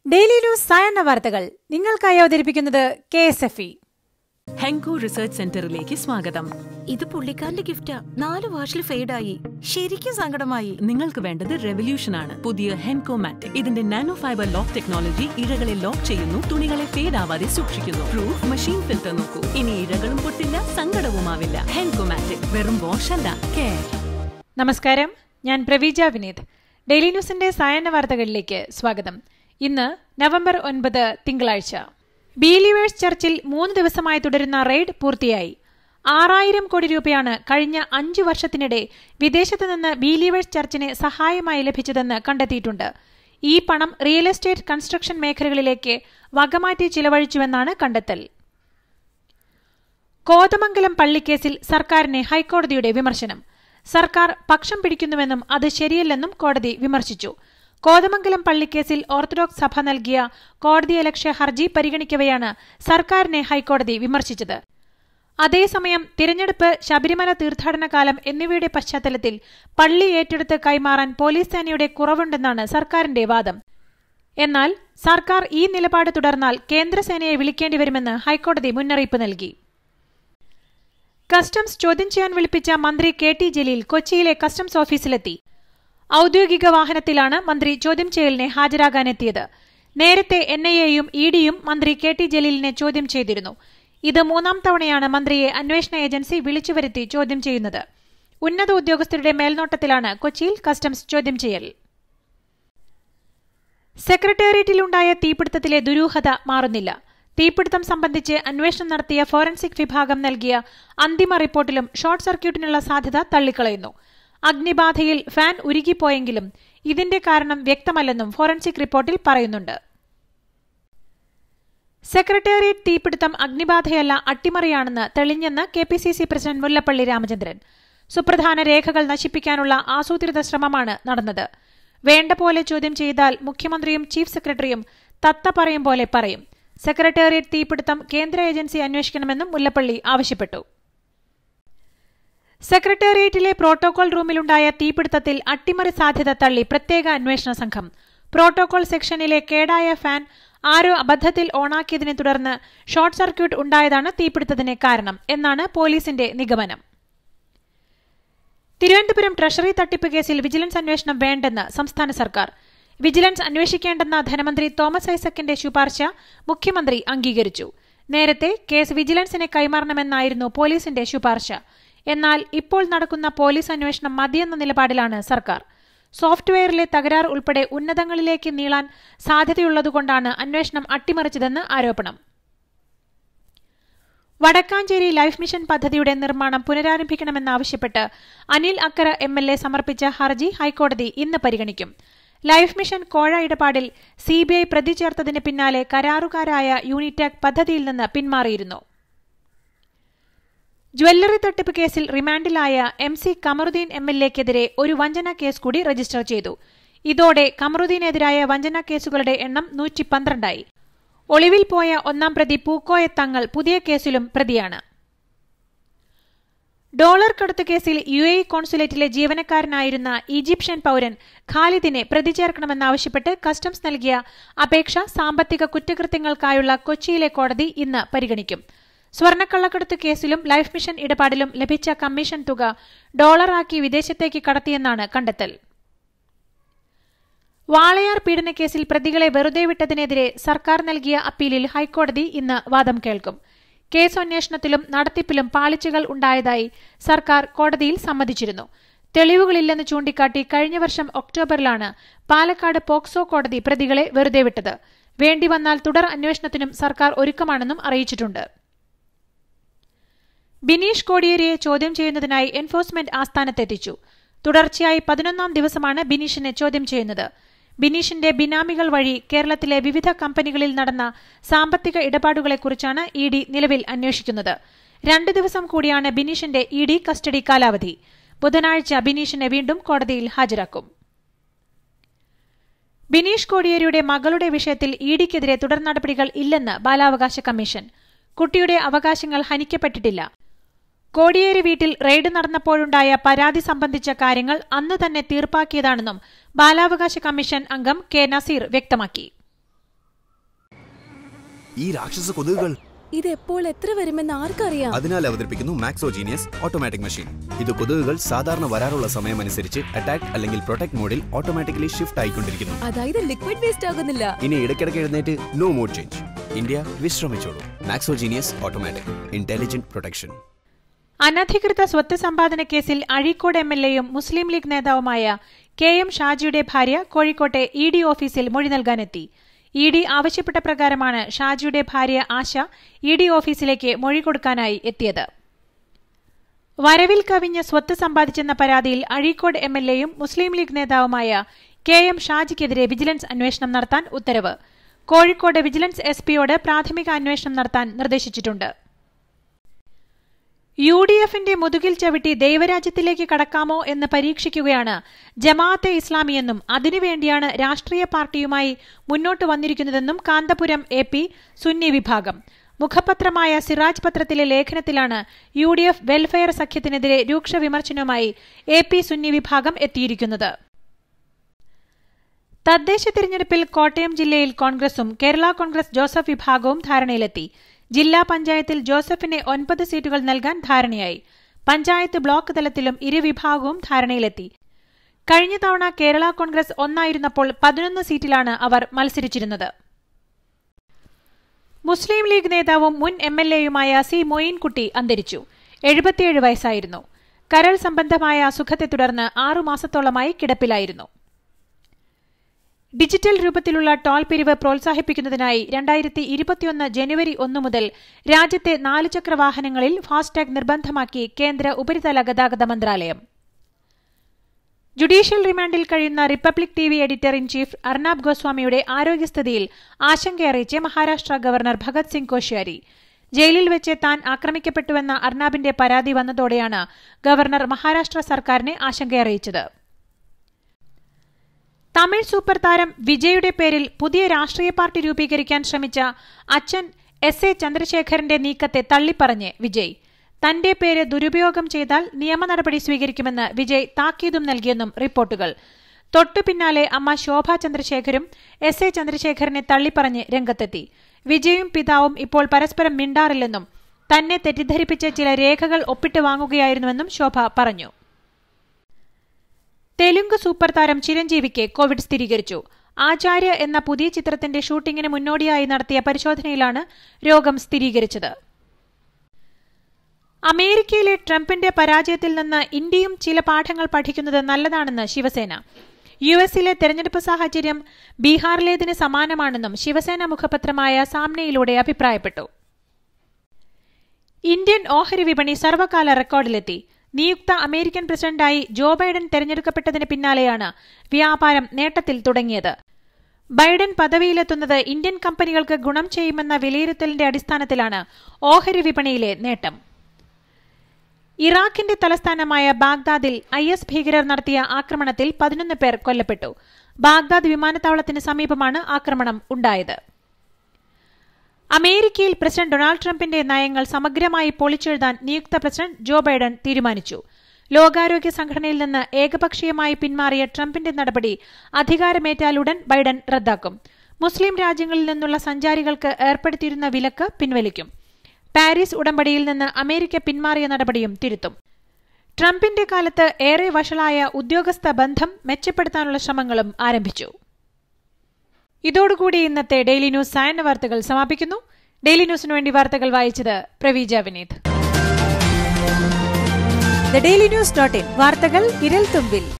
daily news സായന്ന വാർത്തകൾ നിങ്ങൾക്കായി അവതരിപ്പിക്കുന്നത് K S F E Henko research സെന്ററിലേക്ക് സ്വാഗതം ഇത് പുള്ളിക്കാരന്റെ ഗിഫ്റ്റാ നാല് വാഷിൽ ഫെയ്ഡായി ശരിക്കും സങ്കടമായി നിങ്ങൾക്ക് വേണ്ടത് റെവല്യൂഷൻ ആണ് പുതിയ ഹെൻകോ മാറ്റ് ഇതിന്റെ നാനോ ഫൈബർ ലോക്ക് ടെക്നോളജി ഇഴകളെ ലോക്ക് ചെയ്യുന്നു തുണികളെ ഫേഡ് ആവാതെ സൂക്ഷിക്കുന്നു പ്രൂഫ് മെഷീൻ ഫിൽറ്റർ നോക്കൂ ഇനി ഇഴകളും പൊട്ടില്ല സങ്കടവുമാവില്ല ഹെൻകോ മാറ്റ് വെറും വാഷ് അല്ല കെയർ നമസ്കാരം ഞാൻ പ്രവീജ വിനീത് ഡെയിലി ന്യൂസിന്റെ സായന്ന വാർത്തകളിലേക്ക് സ്വാഗതം ഇന്ന് നവംബർ ഒൻപത് തിങ്കളാഴ്ച ബിലീവേഴ്സ് ചർച്ചിൽ മൂന്ന് ദിവസമായി തുടരുന്ന റെയ്ഡ് പൂർത്തിയായി ആറായിരം കോടി രൂപയാണ് കഴിഞ്ഞ അഞ്ചു വർഷത്തിനിടെ വിദേശത്ത് നിന്ന് ബിലീവേഴ്സ് ചർച്ചിന് സഹായമായി ലഭിച്ചതെന്ന് കണ്ടെത്തിയിട്ടുണ്ട് ഈ പണം റിയൽ എസ്റ്റേറ്റ് കൺസ്ട്രക്ഷൻ മേഖലകളിലേക്ക് വകമാറ്റി ചിലവഴിച്ചുവെന്നാണ് കണ്ടെത്തൽ കോതമംഗലം പള്ളിക്കേസിൽ സർക്കാരിനെ ഹൈക്കോടതിയുടെ വിമർശനം സർക്കാർ പക്ഷം പിടിക്കുന്നുവെന്നും അത് ശരിയല്ലെന്നും കോടതി വിമർശിച്ചു കോതമംഗലം പള്ളിക്കേസിൽ ഓർത്തഡോക്സ് സഭ നൽകിയ കോടതിയലക്ഷ്യ ഹർജി പരിഗണിക്കവെയാണ് സർക്കാരിനെ ഹൈക്കോടതി വിമർശിച്ചത് അതേസമയം തിരഞ്ഞെടുപ്പ് ശബരിമല തീർത്ഥാടന കാലം എന്നിവയുടെ പശ്ചാത്തലത്തിൽ പള്ളി ഏറ്റെടുത്ത് കൈമാറാൻ പോലീസ് സേനയുടെ കുറവുണ്ടെന്നാണ് സർക്കാരിന്റെ വാദം എന്നാൽ സർക്കാർ ഈ നിലപാട് തുടർന്നാൽ കേന്ദ്രസേനയെ വിളിക്കേണ്ടിവരുമെന്ന് ഹൈക്കോടതി മുന്നറിയിപ്പ് നൽകി കസ്റ്റംസ് ചോദ്യം ചെയ്യാൻ വിളിപ്പിച്ച മന്ത്രി കെ ടി ജലീൽ കൊച്ചിയിലെ കസ്റ്റംസ് ഓഫീസിലെത്തി ഔദ്യോഗിക വാഹനത്തിലാണ് മന്ത്രി ചോദ്യം ചെയ്യലിനെ ഹാജരാകാനെത്തിയത് നേരത്തെ എൻ ഐ എയും ഇ ഡിയും മന്ത്രി കെ ടി ജലീലിനെ ചോദ്യം ചെയ്തിരുന്നു ഇത് മൂന്നാം തവണയാണ് മന്ത്രിയെ അന്വേഷണ ഏജൻസി വിളിച്ചുവരുത്തി ചോദ്യം ചെയ്യുന്നത് ഉന്നത ഉദ്യോഗസ്ഥരുടെ മേൽനോട്ടത്തിലാണ് കൊച്ചിയിൽ കസ്റ്റംസ് ചോദ്യം ചെയ്യൽ സെക്രട്ടേറിയറ്റിലുണ്ടായ തീപിടുത്തത്തിലെ ദുരൂഹത മാറുന്നില്ല തീപിടുത്തം സംബന്ധിച്ച് അന്വേഷണം നടത്തിയ ഫോറൻസിക് വിഭാഗം നൽകിയ അന്തിമ റിപ്പോർട്ടിലും ഷോർട്ട് സർക്യൂട്ടിനുള്ള സാധ്യത തള്ളിക്കളയുന്നു അഗ്നിബാധയിൽ ഫാൻ ഉരുകിപ്പോയെങ്കിലും ഇതിന്റെ കാരണം വ്യക്തമല്ലെന്നും ഫോറൻസിക് റിപ്പോർട്ടിൽ പറയുന്നുണ്ട് സെക്രട്ടേറിയറ്റ് തീപിടുത്തം അഗ്നിബാധയല്ല അട്ടിമറിയാണെന്ന് തെളിഞ്ഞെന്ന് K P C C president Mullappally Ramachandran സുപ്രധാന രേഖകൾ നശിപ്പിക്കാനുള്ള ആസൂത്രിത ശ്രമമാണ് നടന്നത് വേണ്ട പോലെ ചോദ്യം ചെയ്താൽ മുഖ്യമന്ത്രിയും ചീഫ് സെക്രട്ടറിയും തത്ത പറയും പോലെ പറയും സെക്രട്ടേറിയറ്റ് തീപിടുത്തം കേന്ദ്ര ഏജൻസി അന്വേഷിക്കണമെന്നും മുല്ലപ്പള്ളി ആവശ്യപ്പെട്ടു സെക്രട്ടേറിയറ്റിലെ പ്രോട്ടോകോൾ റൂമിലുണ്ടായ തീപിടുത്തത്തിൽ അട്ടിമറി സാധ്യത തള്ളി പ്രത്യേക അന്വേഷണ സംഘം പ്രോട്ടോകോൾ സെക്ഷനിലെ കേടായ ഫാൻ ആരോ അബദ്ധത്തിൽ ഓണാക്കിയതിനെ തുടർന്ന് ഷോർട്ട് സർക്യൂട്ട് ഉണ്ടായതാണ് തീപിടുത്തത്തിന് കാരണം എന്നാണ് പോലീസിന്റെ നിഗമനം തിരുവനന്തപുരം ട്രഷറി തട്ടിപ്പ് കേസിൽ വിജിലൻസ് അന്വേഷണം വേണ്ടെന്ന് സംസ്ഥാന സർക്കാർ വിജിലൻസ് അന്വേഷിക്കേണ്ടെന്ന ധനമന്ത്രി തോമസ് ഐസക്കിന്റെ ശുപാർശ മുഖ്യമന്ത്രി അംഗീകരിച്ചു നേരത്തെ കേസ് വിജിലൻസിനെ കൈമാറണമെന്നായിരുന്നു പോലീസിന്റെ ശുപാർശ എന്നാൽ ഇപ്പോൾ നടക്കുന്ന പോലീസ് അന്വേഷണം മതിയെന്ന നിലപാടിലാണ് സർക്കാർ സോഫ്റ്റ്വെയറിലെ തകരാർ ഉൾപ്പെടെ ഉന്നതങ്ങളിലേക്ക് നീളാൻ സാധ്യതയുള്ളതുകൊണ്ടാണ് അന്വേഷണം അട്ടിമറിച്ചതെന്ന് ആരോപണം വടക്കാഞ്ചേരി ലൈഫ് മിഷൻ പദ്ധതിയുടെ നിർമ്മാണം പുനരാരംഭിക്കണമെന്നാവശ്യപ്പെട്ട് Anil Akkara M L A സമർപ്പിച്ച ഹർജി ഹൈക്കോടതി ഇന്ന് പരിഗണിക്കും ലൈഫ് മിഷൻ കോഴ ഇടപാടിൽ സിബിഐ പ്രതി ചേർത്തതിന് പിന്നാലെ കരാറുകാരായ യൂണിടാക് പദ്ധതിയിൽ നിന്ന് പിന്മാറിയിരുന്നു ജ്വല്ലറി തട്ടിപ്പ് കേസിൽ റിമാൻഡിലായ M C Kamaruddin M L എക്കെതിരെ ഒരു വഞ്ചന കേസ് കൂടി രജിസ്റ്റർ ചെയ്തു ഇതോടെ കമറുദ്ദീനെതിരായ വഞ്ചന കേസുകളുടെ എണ്ണം നൂറ്റി പന്ത്രണ്ടായി ഒളിവിൽ പോയ ഒന്നാം പ്രതി പൂക്കോയ തങ്ങൾ പുതിയ കേസിലും പ്രതിയാണ് ഡോളർ കടത്ത് കേസിൽ യു എ കോൺസുലേറ്റിലെ ജീവനക്കാരനായിരുന്ന ഈജിപ്ഷ്യൻ പൌരൻ ഖാലിദിനെ പ്രതി ചേർക്കണമെന്നാവശ്യപ്പെട്ട് കസ്റ്റംസ് നൽകിയ അപേക്ഷ സാമ്പത്തിക കുറ്റകൃത്യങ്ങൾക്കായുള്ള കൊച്ചിയിലെ കോടതി ഇന്ന് പരിഗണിക്കും സ്വർണ്ണക്കള്ളക്കടത്ത് കേസിലും ലൈഫ് മിഷൻ ഇടപാടിലും ലഭിച്ച കമ്മീഷൻ തുക ഡോളറാക്കി വിദേശത്തേക്ക് കടത്തിയെന്നാണ് കണ്ടെത്തൽ വാളയാർ പീഡനക്കേസിൽ പ്രതികളെ വെറുതെ വിട്ടതിനെതിരെ സർക്കാർ നൽകിയ അപ്പീലിൽ ഹൈക്കോടതി ഇന്ന് വാദം കേൾക്കും കേസ് അന്വേഷണത്തിലും നടത്തിപ്പിലും പാളിച്ചകൾ ഉണ്ടായതായി സർക്കാർ കോടതിയിൽ സമ്മതിച്ചിരുന്നു തെളിവുകളില്ലെന്ന് ചൂണ്ടിക്കാട്ടി കഴിഞ്ഞ വർഷം ഒക്ടോബറിലാണ് പാലക്കാട് പോക്സോ കോടതി പ്രതികളെ വെറുതെ വിട്ടത് വേണ്ടിവന്നാൽ തുടർ അന്വേഷണത്തിനും സർക്കാർ ഒരുക്കമാണെന്നും അറിയിച്ചിട്ടുണ്ട് ബിനീഷ് കോടിയേരിയെ ചോദ്യം ചെയ്യുന്നതിനായി എൻഫോഴ്സ്മെന്റ് ആസ്ഥാനത്തെത്തിച്ചു തുടർച്ചയായി പതിനൊന്നാം ദിവസമാണ് ബിനീഷിനെ ചോദ്യം ചെയ്യുന്നത് ബിനീഷിന്റെ ബിനാമികൾ വഴി കേരളത്തിലെ വിവിധ കമ്പനികളിൽ നടന്ന സാമ്പത്തിക ഇടപാടുകളെക്കുറിച്ചാണ് ഇ ഡി നിലവിൽ അന്വേഷിക്കുന്നത് രണ്ടു ദിവസം കൂടിയാണ് ബിനീഷിന്റെ ഇ ഡി കസ്റ്റഡി കാലാവധി ബുധനാഴ്ച ബിനീഷിനെ വീണ്ടും കോടതിയിൽ ഹാജരാക്കും ബിനീഷ് കോടിയേരിയുടെ മകളുടെ വിഷയത്തിൽ ഇ ഡിക്കെതിരെ തുടർ നടപടികൾ ഇല്ലെന്ന് ബാലാവകാശ കമ്മീഷൻ കുട്ടിയുടെ അവകാശങ്ങൾ ഹനിക്കപ്പെട്ടിട്ടില്ല കോടിയേരി വീട്ടിൽ റെയ്ഡ് നടന്നപ്പോഴുണ്ടായ പരാതി സംബന്ധിച്ച കാര്യങ്ങൾ അന്ന് തന്നെ തീർപ്പാക്കിയതാണെന്നും ബാലാവകാശ കമ്മീഷൻ അംഗം കെ നസീർ വ്യക്തമാക്കി ഈ രാക്ഷസ കൊതുകുകൾ ഇത് എപ്പോൾ എത്ര വരുമെന്ന് ആർക്കറിയാം അതിനാൽ അവതരിപ്പിക്കുന്നു മാക്സോജീനിയസ് ഓട്ടോമാറ്റിക് മെഷീൻ ഇത് കൊതുകുകൾ സാധാരണ വരാറുള്ള സമയമനുസരിച്ച് അറ്റാക്ക് അല്ലെങ്കിൽ പ്രൊട്ടക്ട് മോഡിൽ ഓട്ടോമാറ്റിക്കലി ഷിഫ്റ്റ് ആയിക്കൊണ്ടിരിക്കുന്നു അതായത് ലിക്വിഡ് വേസ്റ്റ് ആകുന്നില്ല ഇനി ഇടയ്ക്കിടയ്ക്ക് എഴുന്നേറ്റ് നോ മോഡ് ചേഞ്ച് ഇന്ത്യ വിശ്രമിച്ചോളൂ മാക്സോജീനിയസ് ഓട്ടോമാറ്റിക് ഇന്റലിജന്റ് പ്രൊട്ടക്ഷൻ അനധികൃത സ്വത്ത് സമ്പാദന കേസിൽ അഴീക്കോട് എം എൽ എയും മുസ്ലിം ലീഗ് നേതാവുമായ കെ എം ഷാജിയുടെ ഭാര്യ കോഴിക്കോട്ടെ ഇ ഡി ഓഫീസിൽ മൊഴി നൽകാനെത്തി ഇ ഡി ആവശ്യപ്പെട്ട പ്രകാരമാണ് ഷാജിയുടെ ഭാര്യ ആശ ഇ ഡി ഓഫീസിലേക്ക് മൊഴി കൊടുക്കാനായി എത്തിയത് വരവിൽ കവിഞ്ഞ സ്വത്ത് സമ്പാദിച്ചെന്ന പരാതിയിൽ അഴീക്കോട് എം എൽ എയും മുസ്ലിം ലീഗ് നേതാവുമായ കെ എം ഷാജിക്കെതിരെ വിജിലൻസ് അന്വേഷണം നടത്താൻ ഉത്തരവ് കോഴിക്കോട് വിജിലൻസ് എസ് പിയോട് പ്രാഥമിക അന്വേഷണം നടത്താൻ നിർദ്ദേശിച്ചിട്ടുണ്ട് യു ഡി എഫിന്റെ മുതുകിൽ ചവിട്ടി ദൈവരാജ്യത്തിലേക്ക് കടക്കാമോ എന്ന് പരീക്ഷിക്കുകയാണ് ജമാഅത്തെ ഇസ്ലാമിയെന്നും അതിനുവേണ്ടിയാണ് രാഷ്ട്രീയ പാർട്ടിയുമായി മുന്നോട്ട് വന്നിരിക്കുന്നതെന്നും കാന്തപുരം എ പി സുന്നി വിഭാഗം മുഖപത്രമായ സിറാജ് പത്രത്തിലെ ലേഖനത്തിലാണ് യു ഡി എഫ് വെൽഫെയർ സഖ്യത്തിനെതിരെ രൂക്ഷ വിമർശനവുമായി എ പി സുന്നി വിഭാഗം എത്തിയിരിക്കുന്നത് തദ്ദേശ തിരഞ്ഞെടുപ്പിൽ കോട്ടയം ജില്ലയിൽ കോൺഗ്രസും കേരള കോൺഗ്രസ് ജോസഫ് വിഭാഗവും ധാരണയിലെത്തി ജില്ലാ പഞ്ചായത്തിൽ ജോസഫിന് ഒൻപത് സീറ്റുകൾ നൽകാൻ ധാരണയായി പഞ്ചായത്ത് ബ്ലോക്ക് തലത്തിലും ഇരുവിഭാഗവും ധാരണയിലെത്തി കഴിഞ്ഞ തവണ കേരള കോൺഗ്രസ് ഒന്നായിരുന്നപ്പോൾ പതിനൊന്ന് സീറ്റിലാണ് അവർ മത്സരിച്ചിരുന്നത് മുസ്ലിം ലീഗ് നേതാവും മുൻ എം എൽ എയുമായ സി മൊയ്ൻകുട്ടി അന്തരിച്ചു എഴുപത്തിയേഴ് വയസ്സായിരുന്നു കരൾ സംബന്ധമായ അസുഖത്തെ തുടർന്ന് ആറുമാസത്തോളമായി കിടപ്പിലായിരുന്നു ഡിജിറ്റൽ രൂപത്തിലുള്ള ടോൾ പിരിവ് പ്രോത്സാഹിപ്പിക്കുന്നതിനായി രണ്ടായിരത്തി ഇരുപത്തിയൊന്ന് ജനുവരി ഒന്ന് മുതൽ രാജ്യത്തെ നാലുചക്ര വാഹനങ്ങളിൽ ഫാസ്ടാഗ് നിർബന്ധമാക്കി കേന്ദ്ര ഉപരിതല ഗതാഗത മന്ത്രാലയം ജുഡീഷ്യൽ റിമാൻഡിൽ കഴിയുന്ന Republic T V editor in chief Arnab ഗോസ്വാമിയുടെ ആരോഗ്യസ്ഥിതിയിൽ ആശങ്കയറിയിച്ച് മഹാരാഷ്ട്ര ഗവർണർ ഭഗത് സിംഗ് കോശ്യാരി ജയിലിൽ വെച്ച് താൻ ആക്രമിക്കപ്പെട്ടുവെന്ന അർണാബിന്റെ പരാതി വന്നതോടെയാണ് ഗവർണർ മഹാരാഷ്ട്ര സർക്കാരിനെ ആശങ്കയറിയിച്ചത് തമിഴ് സൂപ്പർ താരം വിജയുടെ പേരിൽ പുതിയ രാഷ്ട്രീയ പാർട്ടി രൂപീകരിക്കാൻ ശ്രമിച്ച അച്ഛൻ എസ് എ ചന്ദ്രശേഖരന്റെ നീക്കത്തെ തള്ളിപ്പറഞ്ഞ് വിജയ് തന്റെ പേര് ദുരുപയോഗം ചെയ്താൽ നിയമ നടപടി സ്വീകരിക്കുമെന്ന് വിജയ് താക്കീതും നൽകിയെന്നും റിപ്പോർട്ടുകൾ തൊട്ടു പിന്നാലെ അമ്മ ശോഭ ചന്ദ്രശേഖരും എസ് എ ചന്ദ്രശേഖരനെ തള്ളിപ്പറഞ്ഞ് രംഗത്തെത്തി വിജയും പിതാവും ഇപ്പോൾ പരസ്പരം മിണ്ടാറില്ലെന്നും തന്നെ തെറ്റിദ്ധരിപ്പിച്ച് ചില രേഖകൾ ഒപ്പിട്ട് വാങ്ങുകയായിരുന്നുവെന്നും ശോഭ പറഞ്ഞു തെലുങ്ക് സൂപ്പർ താരം ചിരഞ്ജീവിക്ക് കോവിഡ് സ്ഥിരീകരിച്ചു ആചാര്യ എന്ന പുതിയ ചിത്രത്തിന്റെ ഷൂട്ടിംഗിന് മുന്നോടിയായി നടത്തിയ പരിശോധനയിലാണ് രോഗം സ്ഥിരീകരിച്ചത് അമേരിക്കയിലെ ട്രംപിന്റെ പരാജയത്തിൽ നിന്ന് ഇന്ത്യയും ചില പാഠങ്ങൾ പഠിക്കുന്നത് നല്ലതാണെന്ന് ശിവസേന യു എസിലെ തെരഞ്ഞെടുപ്പ് സാഹചര്യം ബീഹാറിലേതിന് സമാനമാണെന്നും ശിവസേന മുഖപത്രമായ സാമ്നയിലൂടെ അഭിപ്രായപ്പെട്ടു ഇന്ത്യൻ ഓഹരി വിപണി സർവകാല റെക്കോർഡിലെത്തി നിയുക്ത അമേരിക്കൻ പ്രസിഡന്റായി ജോ ബൈഡൻ തെരഞ്ഞെടുക്കപ്പെട്ടതിന് പിന്നാലെയാണ് വ്യാപാരം നേട്ടത്തിൽ തുടങ്ങിയത് ബൈഡൻ പദവിയിലെത്തുന്നത് ഇന്ത്യൻ കമ്പനികൾക്ക് ഗുണം ചെയ്യുമെന്ന വിലയിരുത്തലിന്റെ അടിസ്ഥാനത്തിലാണ് ഓഹരി വിപണിയിലെ നേട്ടം ഇറാഖിന്റെ തലസ്ഥാനമായ ബാഗ്ദാദിൽ ഐ എസ് ഭീകരർ നടത്തിയ ആക്രമണത്തിൽ പതിനൊന്ന് പേർ കൊല്ലപ്പെട്ടു ബാഗ്ദാദ് വിമാനത്താവളത്തിന് സമീപമാണ് ആക്രമണം ഉണ്ടായത് അമേരിക്കയിൽ പ്രസിഡന്റ് ഡൊണാൾഡ് ട്രംപിന്റെ നയങ്ങൾ സമഗ്രമായി പൊളിച്ചെഴുതാൻ നിയുക്ത പ്രസിഡന്റ് ജോ ബൈഡൻ തീരുമാനിച്ചു ലോകാരോഗ്യ സംഘടനയിൽ നിന്ന് ഏകപക്ഷീയമായി പിന്മാറിയ ട്രംപിന്റെ നടപടി അധികാരമേറ്റാലുടൻ ബൈഡൻ റദ്ദാക്കും മുസ്ലിം രാജ്യങ്ങളിൽ നിന്നുള്ള സഞ്ചാരികൾക്ക് ഏർപ്പെടുത്തിയിരുന്ന വിലക്ക് പിൻവലിക്കും പാരീസ് ഉടമ്പടിയിൽ നിന്ന് അമേരിക്ക പിന്മാറിയ നടപടിയും തിരുത്തും ട്രംപിന്റെ കാലത്ത് ഏറെ വഷളായ ഉദ്യോഗസ്ഥ ബന്ധം മെച്ചപ്പെടുത്താനുള്ള ശ്രമങ്ങളും ആരംഭിച്ചു ഇതോടുകൂടി ഇന്നത്തെ ഡെയിലി ന്യൂസ് സായന്ന വാർത്തകൾ സമാപിക്കുന്നു ഡെയിലി ന്യൂസിനു വേണ്ടി വാർത്തകൾ വായിച്ചത് Praveeja Vineeth the daily news dot in വാർത്തകൾ വിരൽ തുമ്പിൽ